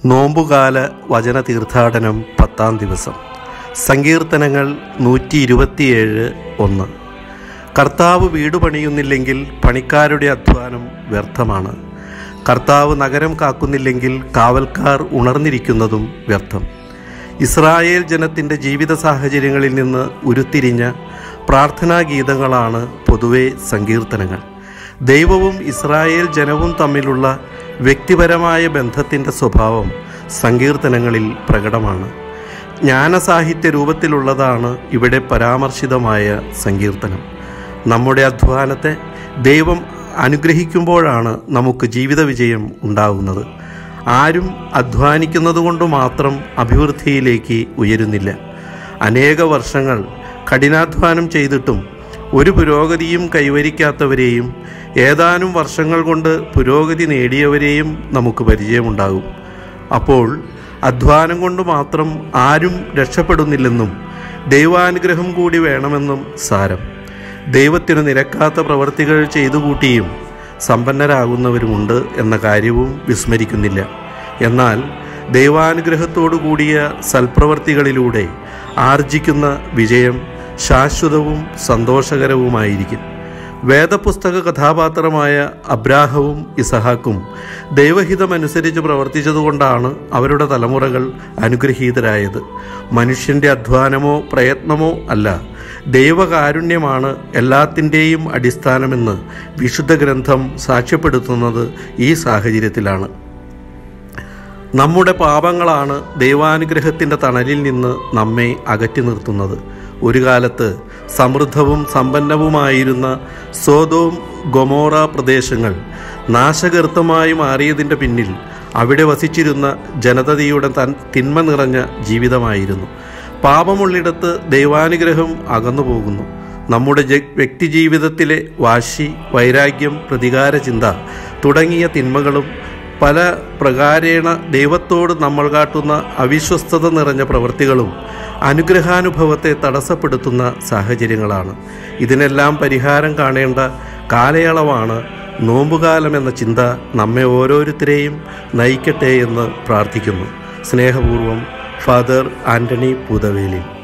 നോമ്പുകാല വചന തീർത്ഥാടനം പത്താം ദിവസം സങ്കീർത്തനങ്ങൾ നൂറ്റി ഇരുപത്തിയേഴ് ഒന്ന് കർത്താവ് വീട് പണിയുന്നില്ലെങ്കിൽ പണിക്കാരുടെ അധ്വാനം വ്യർത്ഥമാണ് കർത്താവ് നഗരം കാക്കുന്നില്ലെങ്കിൽ കാവൽക്കാർ ഉണർന്നിരിക്കുന്നതും വ്യർത്ഥം ഇസ്രായേൽ ജനത്തിൻ്റെ ജീവിത സാഹചര്യങ്ങളിൽ നിന്ന് ഉരുത്തിരിഞ്ഞ പ്രാർത്ഥനാ ഗീതങ്ങളാണ് പൊതുവെ സങ്കീർത്തനങ്ങൾ ദൈവവും ഇസ്രായേൽ ജനവും തമ്മിലുള്ള വ്യക്തിപരമായ ബന്ധത്തിൻ്റെ സ്വഭാവം സങ്കീർത്തനങ്ങളിൽ പ്രകടമാണ് ജ്ഞാനസാഹിത്യ രൂപത്തിലുള്ളതാണ് ഇവിടെ പരാമർശിതമായ സങ്കീർത്തനം നമ്മുടെ അധ്വാനത്തെ ദൈവം അനുഗ്രഹിക്കുമ്പോഴാണ് നമുക്ക് ജീവിത വിജയം ഉണ്ടാകുന്നത് ആരും അധ്വാനിക്കുന്നത് കൊണ്ട് മാത്രം അഭിവൃദ്ധിയിലേക്ക് ഉയരുന്നില്ല അനേക വർഷങ്ങൾ കഠിനാധ്വാനം ചെയ്തിട്ടും ഒരു പുരോഗതിയും കൈവരിക്കാത്തവരെയും ഏതാനും വർഷങ്ങൾ കൊണ്ട് പുരോഗതി നേടിയവരെയും നമുക്ക് പരിചയമുണ്ടാകും അപ്പോൾ അധ്വാനം കൊണ്ട് മാത്രം ആരും രക്ഷപ്പെടുന്നില്ലെന്നും ദൈവാനുഗ്രഹം കൂടി വേണമെന്നും സാരം ദൈവത്തിനു നിരക്കാത്ത പ്രവർത്തികൾ ചെയ്തു കൂട്ടിയും സമ്പന്നരാകുന്നവരുമുണ്ട് എന്ന കാര്യവും വിസ്മരിക്കുന്നില്ല എന്നാൽ ദൈവാനുഗ്രഹത്തോടു കൂടിയ സൽപ്രവർത്തികളിലൂടെ ആർജിക്കുന്ന വിജയം ശാശ്വതവും സന്തോഷകരവുമായിരിക്കും വേദപുസ്തക കഥാപാത്രമായ അബ്രാഹവും ഇസഹാക്കും ദൈവഹിതമനുസരിച്ച് പ്രവർത്തിച്ചതുകൊണ്ടാണ് അവരുടെ തലമുറകൾ അനുഗ്രഹീതരായത് മനുഷ്യൻ്റെ അധ്വാനമോ പ്രയത്നമോ അല്ല ദൈവകാരുണ്യമാണ് എല്ലാത്തിൻ്റെയും അടിസ്ഥാനമെന്ന് വിശുദ്ധ ഗ്രന്ഥം സാക്ഷ്യപ്പെടുത്തുന്നത് ഈ സാഹചര്യത്തിലാണ് നമ്മുടെ പാപങ്ങളാണ് ദൈവാനുഗ്രഹത്തിൻ്റെ തണലിൽ നിന്ന് നമ്മെ അകറ്റി നിർത്തുന്നത് ഒരു കാലത്ത് സമൃദ്ധവും സമ്പന്നവുമായിരുന്ന സോതോം ഗൊമോറ പ്രദേശങ്ങൾ നാശകർത്തമായി മാറിയതിൻ്റെ പിന്നിൽ അവിടെ വസിച്ചിരുന്ന ജനതയുടെ തൻ തിന്മ നിറഞ്ഞ ജീവിതമായിരുന്നു പാപമുള്ളിടത്ത് ദൈവാനുഗ്രഹം അകന്നു പോകുന്നു നമ്മുടെ ജ- വ്യക്തിജീവിതത്തിലെ വാശി വൈരാഗ്യം പ്രതികാര ചിന്ത തുടങ്ങിയ തിന്മകളും പല പ്രകാരേണ ദൈവത്തോട് നമ്മൾ കാട്ടുന്ന അവിശ്വസ്തത നിറഞ്ഞ പ്രവൃത്തികളും അനുഗ്രഹാനുഭവത്തെ തടസ്സപ്പെടുത്തുന്ന സാഹചര്യങ്ങളാണ് ഇതിനെല്ലാം പരിഹാരം കാണേണ്ട കാലയളവാണ് നോമ്പുകാലം എന്ന ചിന്ത നമ്മെ ഓരോരുത്തരെയും നയിക്കട്ടെ എന്ന് പ്രാർത്ഥിക്കുന്നു സ്നേഹപൂർവം ഫാദർ ആൻ്റണി പൂതവേലി